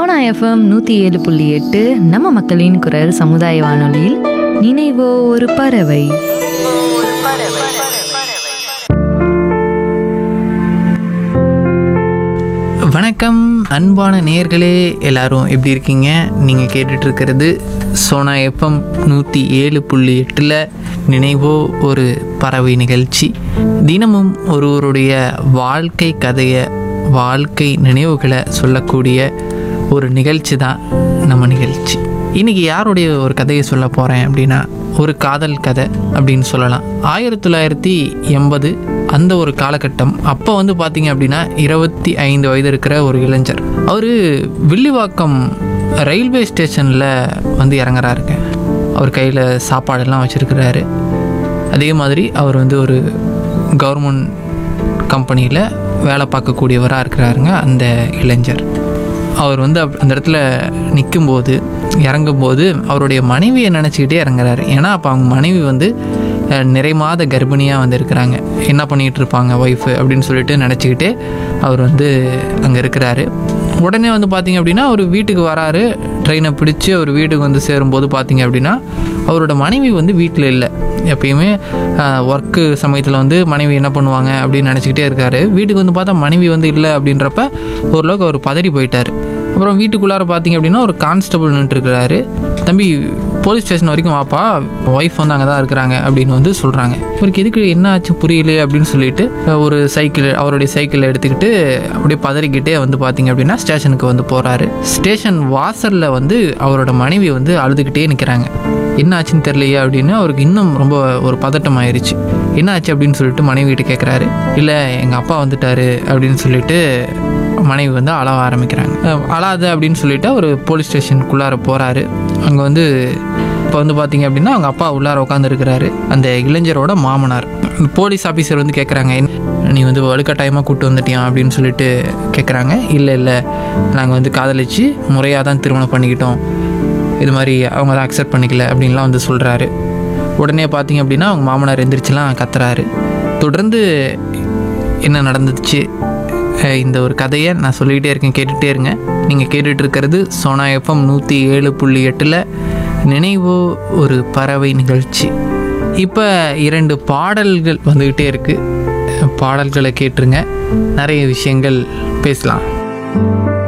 Sona FM நூற்றி ஏழு புள்ளி எட்டு நம்ம மக்களின் குரல் சமுதாய வானொலியில் நினைவோ ஒரு பறவை வணக்கம் அன்பான நேயர்களே எல்லாரும் எப்படி இருக்கீங்க நீங்கள் கேட்டுட்டு இருக்கிறது சோனா எஃப்எம் நூற்றி ஏழு புள்ளி எட்டில் நினைவோ ஒரு பறவை நிகழ்ச்சி தினமும் ஒருவருடைய வாழ்க்கை கதையை வாழ்க்கை நினைவுகளை சொல்லக்கூடிய ஒரு நிகழ்ச்சி தான் நம்ம நிகழ்ச்சி இன்றைக்கி யாருடைய ஒரு கதையை சொல்ல போகிறேன் அப்படின்னா ஒரு காதல் கதை அப்படின்னு சொல்லலாம் ஆயிரத்தி தொள்ளாயிரத்தி எண்பது அந்த ஒரு காலகட்டம் அப்போ வந்து பார்த்தீங்க அப்படின்னா இருபத்தி ஐந்து வயது இருக்கிற ஒரு இளைஞர் அவர் வில்லிவாக்கம் ரயில்வே ஸ்டேஷனில் வந்து இறங்குறாருங்க அவர் கையில் சாப்பாடெல்லாம் வச்சுருக்கிறாரு அதே மாதிரி அவர் வந்து ஒரு கவர்மெண்ட் கம்பெனியில் வேலை பார்க்கக்கூடியவராக இருக்கிறாருங்க அந்த இளைஞர் அவர் வந்து அப்- அந்த இடத்துல நிற்கும்போது இறங்கும்போது அவருடைய மனைவியை நினச்சிக்கிட்டே இறங்குறாரு ஏன்னா அப்போ அவங்க மனைவி வந்து அஹ், நிறை மாத கர்ப்பிணியாக வந்து இருக்கிறாங்க என்ன பண்ணிகிட்டு இருப்பாங்க ஒய்ஃபு அப்படின்னு சொல்லிட்டு நினச்சிக்கிட்டே அவர் வந்து அங்கே இருக்கிறாரு உடனே வந்து பார்த்தீங்க அப்படின்னா அவர் வீட்டுக்கு வராரு ட்ரெயினை பிடிச்சி அவர் வீட்டுக்கு வந்து சேரும்போது பார்த்தீங்க அப்படின்னா அவரோட மனைவி வந்து வீட்டில் இல்லை எப்பயுமே ஒர்க்கு சமயத்தில் வந்து மனைவி என்ன பண்ணுவாங்க அப்படின்னு நினச்சிக்கிட்டே இருக்காரு வீட்டுக்கு வந்து பார்த்தா மனைவி வந்து இல்லை அப்படின்றப்ப ஓரளவுக்கு அவர் பதறி போயிட்டார் அப்புறம் வீட்டுக்குள்ளார பார்த்தீங்க அப்படின்னா ஒரு கான்ஸ்டபிள் நின்றுருக்கிறாரு தம்பி போலீஸ் ஸ்டேஷன் வரைக்கும் வாப்பா ஒய்ஃப் வந்து அங்கே தான் இருக்கிறாங்க அப்படின்னு வந்து சொல்கிறாங்க இவருக்கு எதுக்கு என்ன ஆச்சு புரியல அப்படின்னு சொல்லிட்டு அஹ், ஒரு சைக்கிள் அவருடைய சைக்கிளை எடுத்துக்கிட்டு அப்படியே பதறிக்கிட்டே வந்து பார்த்தீங்க அப்படின்னா ஸ்டேஷனுக்கு வந்து போகிறாரு ஸ்டேஷன் வாசலில் வந்து அவரோட மனைவி வந்து அழுதுகிட்டே நிற்கிறாங்க என்ன ஆச்சுன்னு தெரியலையே அப்படின்னு அவருக்கு இன்னும் ரொம்ப ஒரு பதட்டம் ஆயிருச்சு என்ன ஆச்சு அப்படின்னு சொல்லிட்டு மனைவி கிட்ட கேட்குறாரு இல்லை எங்கள் அப்பா வந்துட்டாரு அப்படின்னு சொல்லிட்டு மனைவி வந்து அழ ஆரம்பிக்கிறாங்க அஹ் அழாத அப்படின்னு சொல்லிட்டு அவர் போலீஸ் ஸ்டேஷனுக்குள்ளார போகிறாரு அங்கே வந்து இப்போ வந்து பார்த்தீங்க அப்படின்னா அவங்க அப்பா உள்ளார உட்காந்துருக்கிறாரு அந்த இளைஞரோட மாமனார் இந்த போலீஸ் ஆஃபீஸர் வந்து கேட்குறாங்க நீ வந்து வலுக்கட்டாயமாக கூட்டு வந்துட்டியா அப்படின்னு சொல்லிட்டு கேட்குறாங்க இல்லை இல்லை நாங்கள் வந்து காதலிச்சு முறையாக தான் திருமணம் பண்ணிக்கிட்டோம் இது மாதிரி அவங்க அதை அக்செப்ட் பண்ணிக்கல அப்படின்லாம் வந்து சொல்கிறாரு உடனே பார்த்தீங்க அப்படின்னா அவங்க மாமனார் எந்திரிச்சுலாம் கத்துறாரு தொடர்ந்து என்ன நடந்துச்சு அஹ் இந்த ஒரு கதையை நான் சொல்லிக்கிட்டே இருக்கேன் கேட்டுகிட்டே இருங்க நீங்கள் கேட்டுட்டு இருக்கிறது சோனா எஃப்எம் நூற்றி ஏழு புள்ளி எட்டில் நினைவோ ஒரு பறவை நிகழ்ச்சி இப்போ இரண்டு பாடல்கள் வந்துக்கிட்டே இருக்குது பாடல்களை கேட்டுருங்க நிறைய விஷயங்கள் பேசலாம்